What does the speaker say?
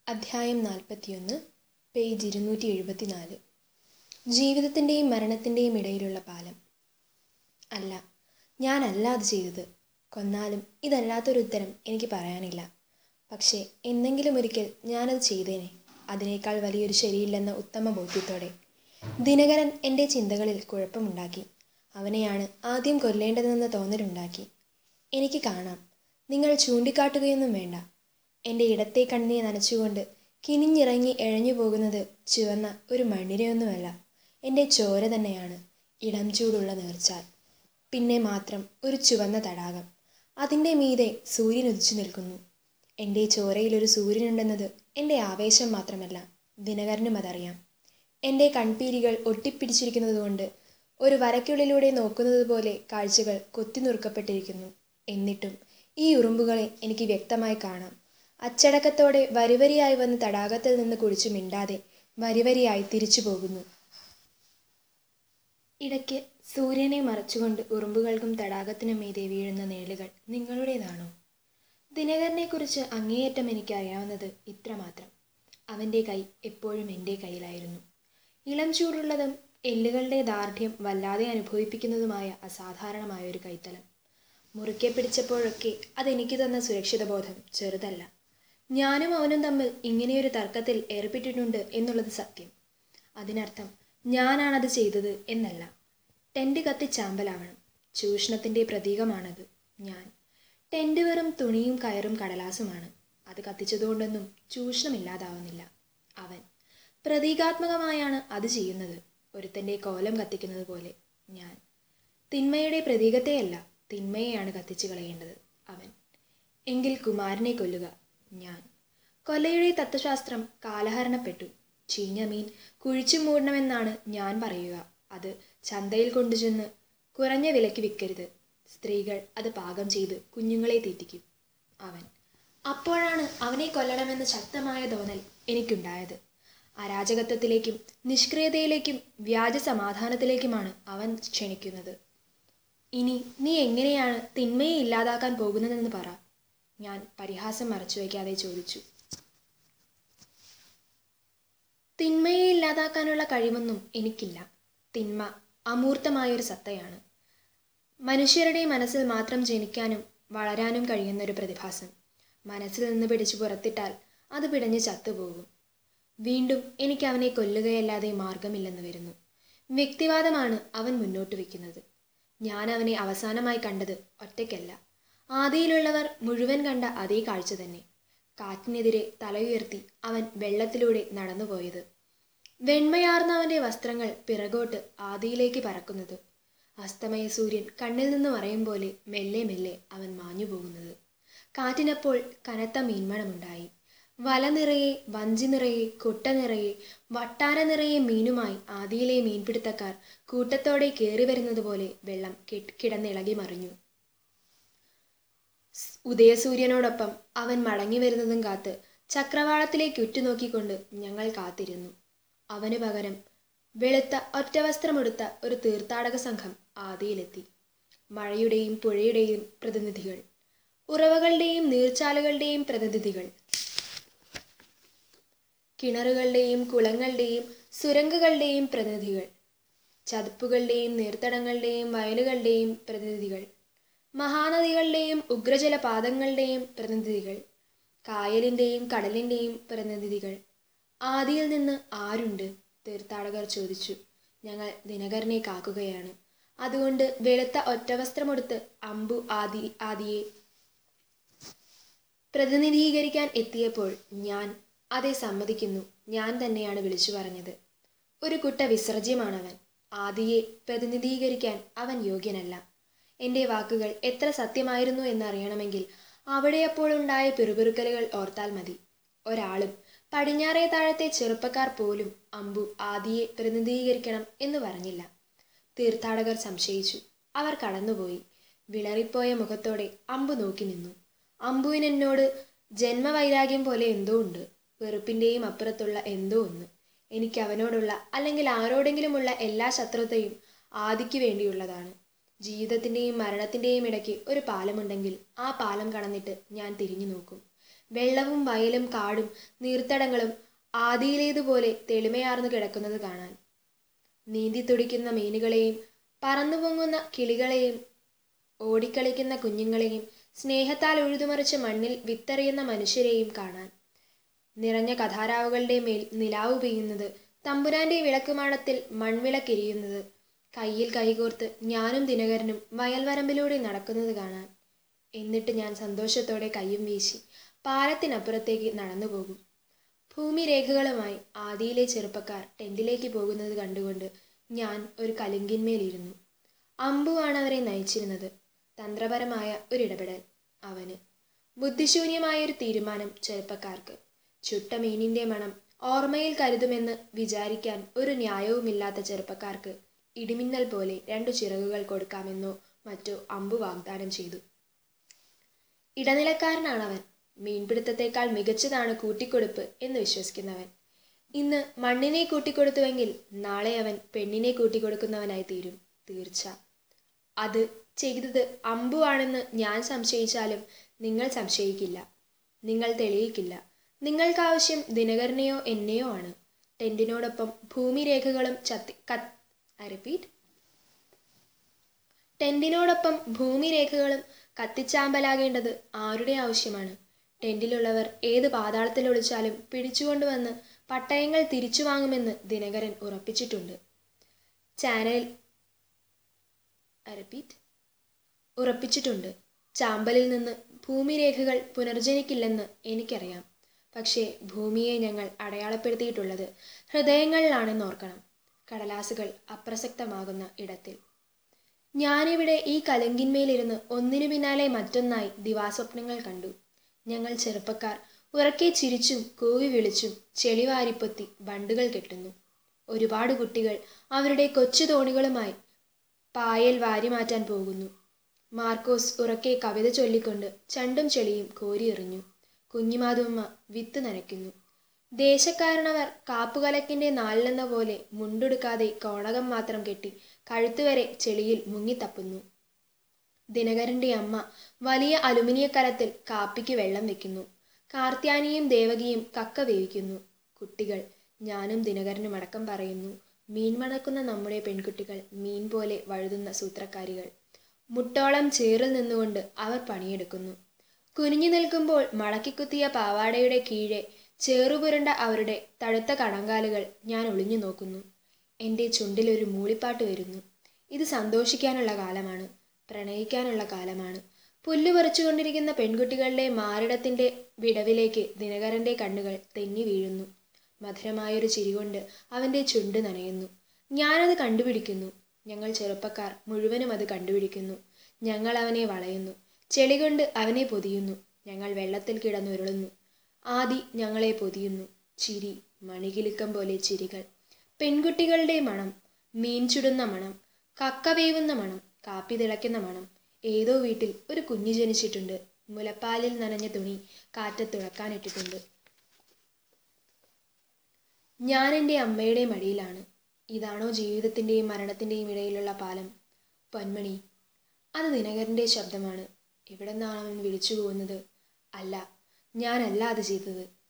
അധ്യായം നാൽപ്പത്തിയൊന്ന് പേജ് ഇരുന്നൂറ്റി എഴുപത്തിനാല് ജീവിതത്തിൻ്റെയും മരണത്തിൻ്റെയും ഇടയിലുള്ള പാലം അല്ല ഞാനല്ല അത് ചെയ്തത് കൊന്നാലും ഇതല്ലാത്തൊരു ഉത്തരം എനിക്ക് പറയാനില്ല പക്ഷേ എന്നെങ്കിലും ഒരിക്കൽ ഞാനത് ചെയ്തേനെ അതിനേക്കാൾ വലിയൊരു ശരിയില്ലെന്ന ഉത്തമ ബോധ്യത്തോടെ ദിനകരൻ എൻ്റെ ചിന്തകളിൽ കുഴപ്പമുണ്ടാക്കി അവനെയാണ് ആദ്യം കൊല്ലേണ്ടതെന്ന തോന്നലുണ്ടാക്കി എനിക്ക് കാണാം നിങ്ങൾ ചൂണ്ടിക്കാട്ടുകയൊന്നും വേണ്ട എൻ്റെ ഇടത്തെ കണ്ണിനെ നനച്ചുകൊണ്ട് കിനിഞ്ഞിറങ്ങി എഴഞ്ഞു പോകുന്നത് ചുവന്ന ഒരു മണ്ണിരയൊന്നുമല്ല എൻ്റെ ചോര തന്നെയാണ് ഇളം ചൂടുള്ള നേർച്ചാൽ പിന്നെ മാത്രം ഒരു ചുവന്ന തടാകം അതിൻ്റെ മീതെ സൂര്യൻ ഉദിച്ചു നിൽക്കുന്നു എൻ്റെ ചോരയിലൊരു സൂര്യനുണ്ടെന്നത് എൻ്റെ ആവേശം മാത്രമല്ല ദിനകരനും അതറിയാം എൻ്റെ കൺപീലികൾ ഒട്ടിപ്പിടിച്ചിരിക്കുന്നതുകൊണ്ട് ഒരു വരയ്ക്കുള്ളിലൂടെ നോക്കുന്നത് പോലെ കാഴ്ചകൾ കൊത്തിനുറുക്കപ്പെട്ടിരിക്കുന്നു എന്നിട്ടും ഈ ഉറുമ്പുകളെ എനിക്ക് വ്യക്തമായി കാണാം അച്ചടക്കത്തോടെ വരിവരിയായി വന്ന് തടാകത്തിൽ നിന്ന് കുടിച്ചു മിണ്ടാതെ വരിവരിയായി തിരിച്ചു പോകുന്നു ഇടയ്ക്ക് സൂര്യനെ മറച്ചുകൊണ്ട് ഉറുമ്പുകൾക്കും തടാകത്തിനും മീതെ വീഴുന്ന നേളുകൾ നിങ്ങളുടേതാണോ ദിനകരനെക്കുറിച്ച് അങ്ങേയറ്റം എനിക്കറിയാവുന്നത് ഇത്രമാത്രം അവൻ്റെ കൈ എപ്പോഴും എൻ്റെ കയ്യിലായിരുന്നു ഇളം ചൂടുള്ളതും എല്ലുകളുടെ ദാർഢ്യം വല്ലാതെ അനുഭവിപ്പിക്കുന്നതുമായ അസാധാരണമായ ഒരു കൈത്തലം മുറുക്കെ പിടിച്ചപ്പോഴൊക്കെ അതെനിക്ക് തന്ന സുരക്ഷിതബോധം ചെറുതല്ല ഞാനും അവനും തമ്മിൽ ഇങ്ങനെയൊരു തർക്കത്തിൽ ഏർപ്പെട്ടിട്ടുണ്ട് എന്നുള്ളത് സത്യം അതിനർത്ഥം ഞാനാണത് ചെയ്തത് എന്നല്ല ടെൻറ്റ് കത്തി ചാമ്പലാവണം ചൂഷണത്തിൻ്റെ പ്രതീകമാണത് ഞാൻ ടെൻറ്റ് വെറും തുണിയും കയറും കടലാസുമാണ് അത് കത്തിച്ചതുകൊണ്ടൊന്നും ചൂഷണമില്ലാതാവുന്നില്ല അവൻ പ്രതീകാത്മകമായാണ് അത് ചെയ്യുന്നത് ഒരുത്തൻ്റെ കോലം കത്തിക്കുന്നത് പോലെ ഞാൻ തിന്മയുടെ പ്രതീകത്തെയല്ല തിന്മയെയാണ് കത്തിച്ചു കളയേണ്ടത് അവൻ എങ്കിൽ കുമാരനെ കൊല്ലുക ഞാൻ കൊലയുടെ തത്വശാസ്ത്രം കാലഹരണപ്പെട്ടു ചീഞ്ഞ മീൻ കുഴിച്ചു മൂടണമെന്നാണ് ഞാൻ പറയുക അത് ചന്തയിൽ കൊണ്ടുചെന്ന് കുറഞ്ഞ വിലയ്ക്ക് വിൽക്കരുത് സ്ത്രീകൾ അത് പാകം ചെയ്ത് കുഞ്ഞുങ്ങളെ തീറ്റിക്കും അവൻ അപ്പോഴാണ് അവനെ കൊല്ലണമെന്ന് ശക്തമായ തോന്നൽ എനിക്കുണ്ടായത് അരാജകത്വത്തിലേക്കും നിഷ്ക്രിയതയിലേക്കും വ്യാജ സമാധാനത്തിലേക്കുമാണ് അവൻ ക്ഷണിക്കുന്നത് ഇനി നീ എങ്ങനെയാണ് തിന്മയെ ഇല്ലാതാക്കാൻ പോകുന്നതെന്ന് പറ ഞാൻ പരിഹാസം മറച്ചു വയ്ക്കാതെ ചോദിച്ചു തിന്മയെ ഇല്ലാതാക്കാനുള്ള കഴിവൊന്നും എനിക്കില്ല തിന്മ അമൂർത്തമായൊരു സത്തയാണ് മനുഷ്യരുടെ മനസ്സിൽ മാത്രം ജനിക്കാനും വളരാനും കഴിയുന്ന ഒരു പ്രതിഭാസം മനസ്സിൽ നിന്ന് പിടിച്ചു പുറത്തിട്ടാൽ അത് പിടഞ്ഞ് ചത്തുപോകും വീണ്ടും എനിക്ക് അവനെ കൊല്ലുകയല്ലാതെ മാർഗമില്ലെന്ന് വരുന്നു വ്യക്തിവാദമാണ് അവൻ മുന്നോട്ട് വയ്ക്കുന്നത് ഞാൻ അവനെ അവസാനമായി കണ്ടത് ഒറ്റയ്ക്കല്ല ആദിയിലുള്ളവർ മുഴുവൻ കണ്ട അതേ കാഴ്ച തന്നെ കാറ്റിനെതിരെ തലയുയർത്തി അവൻ വെള്ളത്തിലൂടെ നടന്നുപോയത് വെണ്മയാർന്ന അവൻ്റെ വസ്ത്രങ്ങൾ പിറകോട്ട് ആദിയിലേക്ക് പറക്കുന്നത് അസ്തമയ സൂര്യൻ കണ്ണിൽ നിന്ന് മറയും പോലെ മെല്ലെ മെല്ലെ അവൻ മാഞ്ഞു പോകുന്നത് കാറ്റിനപ്പോൾ കനത്ത മീൻമണമുണ്ടായി വല നിറയെ വഞ്ചി നിറയെ കൊട്ട നിറയെ വട്ടാര നിറയെ മീനുമായി ആദിയിലെ മീൻപിടുത്തക്കാർ കൂട്ടത്തോടെ കയറി വരുന്നത് പോലെ വെള്ളം കിടന്നിളകി മറിഞ്ഞു ഉദയസൂര്യനോടൊപ്പം അവൻ മടങ്ങി വരുന്നതും കാത്ത് ചക്രവാളത്തിലേക്ക് ഉറ്റുനോക്കിക്കൊണ്ട് ഞങ്ങൾ കാത്തിരുന്നു അവന് പകരം വെളുത്ത ഒറ്റവസ്ത്രമെടുത്ത ഒരു തീർത്ഥാടക സംഘം ആദിയിലെത്തി മഴയുടെയും പുഴയുടെയും പ്രതിനിധികൾ ഉറവകളുടെയും നീർച്ചാലുകളുടെയും പ്രതിനിധികൾ കിണറുകളുടെയും കുളങ്ങളുടെയും സുരംഗങ്ങളുടെയും പ്രതിനിധികൾ ചതുപ്പുകളുടെയും നീർത്തടങ്ങളുടെയും വയലുകളുടെയും പ്രതിനിധികൾ മഹാനദികളുടെയും ഉഗ്രജലപാതങ്ങളുടെയും പ്രതിനിധികൾ കായലിൻ്റെയും കടലിൻ്റെയും പ്രതിനിധികൾ ആദിയിൽ നിന്ന് ആരുണ്ട് തീർത്ഥാടകർ ചോദിച്ചു ഞങ്ങൾ ദിനകരനെ കാക്കുകയാണ് അതുകൊണ്ട് വെളുത്ത ഒറ്റവസ്ത്രമെടുത്ത് അമ്പു ആദി ആദിയെ പ്രതിനിധീകരിക്കാൻ എത്തിയപ്പോൾ ഞാൻ അതെ സമ്മതിക്കുന്നു ഞാൻ തന്നെയാണ് വിളിച്ചു പറഞ്ഞത് ഒരു കുട്ട വിസർജ്യമാണവൻ ആദിയെ പ്രതിനിധീകരിക്കാൻ അവൻ യോഗ്യനല്ല എൻ്റെ വാക്കുകൾ എത്ര സത്യമായിരുന്നു എന്നറിയണമെങ്കിൽ അവിടെ അപ്പോൾ ഉണ്ടായ പിറുപിറുക്കലുകൾ ഓർത്താൽ മതി ഒരാളും പടിഞ്ഞാറേ താഴത്തെ ചെറുപ്പക്കാർ പോലും അമ്പു ആദിയെ പ്രതിനിധീകരിക്കണം എന്ന് പറഞ്ഞില്ല തീർത്ഥാടകർ സംശയിച്ചു അവർ കടന്നുപോയി വിളറിപ്പോയ മുഖത്തോടെ അമ്പു നോക്കി നിന്നു അമ്പുവിനെന്നോട് ജന്മവൈരാഗ്യം പോലെ എന്തോ ഉണ്ട് വെറുപ്പിൻ്റെയും അപ്പുറത്തുള്ള എന്തോ ഒന്ന് എനിക്ക് അവനോടുള്ള അല്ലെങ്കിൽ ആരോടെങ്കിലുമുള്ള എല്ലാ ശത്രുതയും ആദിക്ക് വേണ്ടിയുള്ളതാണ് ജീവിതത്തിൻ്റെയും മരണത്തിൻ്റെയും ഇടയ്ക്ക് ഒരു പാലമുണ്ടെങ്കിൽ ആ പാലം കടന്നിട്ട് ഞാൻ തിരിഞ്ഞു നോക്കും വെള്ളവും വയലും കാടും നീർത്തടങ്ങളും ആദിയിലേതുപോലെ തെളിമയാർന്നു കിടക്കുന്നത് കാണാൻ നീന്തി തുടിക്കുന്ന മീനുകളെയും പറന്നു പൊങ്ങുന്ന കിളികളെയും ഓടിക്കളിക്കുന്ന കുഞ്ഞുങ്ങളെയും സ്നേഹത്താൽ ഉഴുതുമറിച്ച് മണ്ണിൽ വിത്തെറിയുന്ന മനുഷ്യരെയും കാണാൻ നിറഞ്ഞ കഥാരാവുകളുടെ മേൽ നിലാവ് പെയ്യുന്നത് തമ്പുരാന്റെ വിളക്കുമാടത്തിൽ മൺവിളക്കെരിയുന്നത് കയ്യിൽ കൈകോർത്ത് ഞാനും ദിനകരനും വയൽവരമ്പിലൂടെ നടക്കുന്നത് കാണാൻ എന്നിട്ട് ഞാൻ സന്തോഷത്തോടെ കയ്യും വീശി പാലത്തിനപ്പുറത്തേക്ക് നടന്നു പോകും ഭൂമിരേഖകളുമായി ആദിയിലെ ചെറുപ്പക്കാർ ടെന്റിലേക്ക് പോകുന്നത് കണ്ടുകൊണ്ട് ഞാൻ ഒരു കലുങ്കിന്മേലിരുന്നു അമ്പുവാണ് അവരെ നയിച്ചിരുന്നത് തന്ത്രപരമായ ഒരിടപെടൽ അവന് ബുദ്ധിശൂന്യമായ ഒരു തീരുമാനം ചെറുപ്പക്കാർക്ക് ചുട്ട മീനിന്റെ മണം ഓർമ്മയിൽ കരുതുമെന്ന് വിചാരിക്കാൻ ഒരു ന്യായവുമില്ലാത്ത ചെറുപ്പക്കാർക്ക് ഇടിമിന്നൽ പോലെ രണ്ടു ചിറകുകൾ കൊടുക്കാമെന്നോ മറ്റോ അമ്പു വാഗ്ദാനം ചെയ്തു ഇടനിലക്കാരനാണ് അവൻ മീൻപിടുത്തത്തേക്കാൾ മികച്ചതാണ് കൂട്ടിക്കൊടുപ്പ് എന്ന് വിശ്വസിക്കുന്നവൻ ഇന്ന് മണ്ണിനെ കൂട്ടിക്കൊടുത്തുവെങ്കിൽ നാളെ അവൻ പെണ്ണിനെ കൂട്ടിക്കൊടുക്കുന്നവനായി തീരും തീർച്ച അത് ചെയ്തത് അമ്പുവാണെന്ന് ഞാൻ സംശയിച്ചാലും നിങ്ങൾ സംശയിക്കില്ല നിങ്ങൾ തെളിയിക്കില്ല നിങ്ങൾക്കാവശ്യം ദിനകരനെയോ എന്നെയോ ആണ് ടെന്റിനോടൊപ്പം ഭൂമിരേഖകളും ചത്തി കത്ത് ഐ റിപ്പീറ്റ് ടെന്റിനോടൊപ്പം ഭൂമിരേഖകളും കത്തിച്ചാമ്പലാകേണ്ടത് ആരുടെ ആവശ്യമാണ് ടെന്റിലുള്ളവർ ഏത് പാതാളത്തിൽ ഒളിച്ചാലും പിടിച്ചുകൊണ്ടുവന്ന് പട്ടയങ്ങൾ തിരിച്ചു വാങ്ങുമെന്ന് ദിനകരൻ ഉറപ്പിച്ചിട്ടുണ്ട് ചാനൽ ഐ റിപ്പീറ്റ് ഉറപ്പിച്ചിട്ടുണ്ട് ചാമ്പലിൽ നിന്ന് ഭൂമിരേഖകൾ പുനർജനിക്കില്ലെന്ന് എനിക്കറിയാം പക്ഷേ ഭൂമിയെ ഞങ്ങൾ അടയാളപ്പെടുത്തിയിട്ടുള്ളത് ഹൃദയങ്ങളിലാണെന്ന് ഓർക്കണം കടലാസുകൾ അപ്രസക്തമാകുന്ന ഇടത്തിൽ ഞാനിവിടെ ഈ കലങ്കിന്മേലിരുന്ന് ഒന്നിനു പിന്നാലെ മറ്റൊന്നായി ദിവാസ്വപ്നങ്ങൾ കണ്ടു ഞങ്ങൾ ചെറുപ്പക്കാർ ഉറക്കെ ചിരിച്ചും കൂവി വിളിച്ചും ചെളിവാരിപ്പൊത്തി ബണ്ടുകൾ കെട്ടുന്നു ഒരുപാട് കുട്ടികൾ അവരുടെ കൊച്ചു തോണികളുമായി പായൽ വാരിമാറ്റാൻ പോകുന്നു മാർക്കോസ് ഉറക്കെ കവിത ചൊല്ലിക്കൊണ്ട് ചണ്ടും ചെളിയും കോരിയെറിഞ്ഞു കുഞ്ഞിമാതുമ്മ വിത്ത് നനയ്ക്കുന്നു ദേശക്കാരനവർ കാപ്പുകലക്കിന്റെ നാലിലെന്ന പോലെ മുണ്ടുടുക്കാതെ കോണകം മാത്രം കെട്ടി കഴുത്തുവരെ ചെളിയിൽ മുങ്ങിത്തപ്പുന്നു ദിനകരന്റെ അമ്മ വലിയ അലുമിനിയ കലത്തിൽ കാപ്പിക്ക് വെള്ളം വെക്കുന്നു കാർത്യാനിയും ദേവകിയും കക്ക വേവിക്കുന്നു കുട്ടികൾ ഞാനും ദിനകരനും അടക്കം പറയുന്നു മീൻ മണക്കുന്ന നമ്മുടെ പെൺകുട്ടികൾ മീൻ പോലെ വഴുതുന്ന സൂത്രക്കാരികൾ മുട്ടോളം ചേറിൽ നിന്നുകൊണ്ട് അവർ പണിയെടുക്കുന്നു കുനിഞ്ഞു നിൽക്കുമ്പോൾ മടക്കിക്കുത്തിയ പാവാടയുടെ കീഴെ ചേറുപുരണ്ട അവരുടെ തഴുത്ത കണങ്കാലുകൾ ഞാൻ ഒളിഞ്ഞു നോക്കുന്നു എൻ്റെ ചുണ്ടിലൊരു മൂളിപ്പാട്ട് വരുന്നു ഇത് സന്തോഷിക്കാനുള്ള കാലമാണ് പ്രണയിക്കാനുള്ള കാലമാണ് പുല്ല് പറിച്ചുകൊണ്ടിരിക്കുന്ന പെൺകുട്ടികളുടെ മാറിടത്തിന്റെ വിടവിലേക്ക് ദിനകരന്റെ കണ്ണുകൾ തെന്നി വീഴുന്നു മധുരമായൊരു ചിരികൊണ്ട് അവന്റെ ചുണ്ട് നനയുന്നു ഞാനത് കണ്ടുപിടിക്കുന്നു ഞങ്ങൾ ചെറുപ്പക്കാർ മുഴുവനും അത് കണ്ടുപിടിക്കുന്നു ഞങ്ങൾ അവനെ വളയുന്നു ചെളി കൊണ്ട് അവനെ പൊതിയുന്നു ഞങ്ങൾ വെള്ളത്തിൽ കിടന്നുരുളുന്നു ആദി ഞങ്ങളെ പൊതിയുന്നു ചിരി മണികിലുക്കം പോലെ ചിരികൾ പെൺകുട്ടികളുടെ മണം മീൻ ചുടുന്ന മണം കക്ക വേവുന്ന മണം കാപ്പി തിളയ്ക്കുന്ന മണം ഏതോ വീട്ടിൽ ഒരു കുഞ്ഞു ജനിച്ചിട്ടുണ്ട് മുലപ്പാലിൽ നനഞ്ഞ തുണി കാറ്റത്തുളക്കാനിട്ടിട്ടുണ്ട് ഞാൻ എൻ്റെ അമ്മയുടെ മടിയിലാണ് ഇതാണോ ജീവിതത്തിൻ്റെയും മരണത്തിൻ്റെയും ഇടയിലുള്ള പാലം പൊന്മണി അത് ദിനകരൻ്റെ ശബ്ദമാണ് എവിടെ നിന്നാണ് അവൻ വിളിച്ചു പോകുന്നത് അല്ല ഞാനല്ല അത് ചെയ്തത്